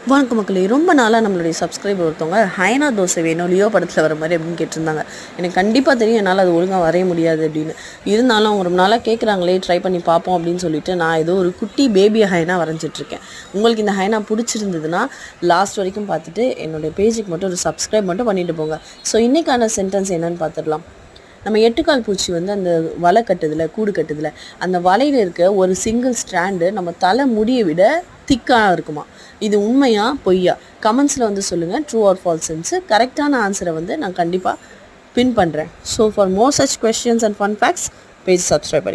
வணக்கம் மக்களே ரொம்ப நாளாக நம்மளுடைய சப்ஸ்கிரைபர் ஒருத்தவங்க ஹைனா தோசை வேணும் லியோ படத்தில் வர மாதிரி அப்படின்னு கேட்டிருந்தாங்க எனக்கு கண்டிப்பாக தெரியும் என்னால் அது ஒழுங்காக வரைய முடியாது அப்படின்னு இருந்தாலும் அவங்க ரொம்ப நாளாக கேட்குறாங்களே ட்ரை பண்ணி பார்ப்போம் அப்படின்னு சொல்லிட்டு நான் ஏதோ ஒரு குட்டி பேபி ஹைனா வரைஞ்சிட்ருக்கேன் உங்களுக்கு இந்த ஹைனா பிடிச்சிருந்ததுன்னா லாஸ்ட் வரைக்கும் பார்த்துட்டு என்னுடைய பேஜுக்கு மட்டும் ஒரு சப்ஸ்கிரைப் மட்டும் பண்ணிட்டு போங்க ஸோ இன்றைக்கான சென்டென்ஸ் என்னன்னு பார்த்துடலாம் நம்ம எட்டுக்கால் பூச்சி வந்து அந்த வலை கட்டுதுல கூடு கட்டுதுல அந்த வலையில் இருக்க ஒரு சிங்கிள் ஸ்ட்ராண்டு நம்ம தலை முடியை விட திக்காக இருக்குமா இது உண்மையா பொய்யா கமெண்ட்ஸில் வந்து சொல்லுங்கள் ட்ரூ ஆர் ஃபால்ஸ்ன்ஸு கரெக்டான ஆன்சரை வந்து நான் கண்டிப்பாக பின் பண்ணுறேன் so for more such questions and fun facts page subscribe பண்ணி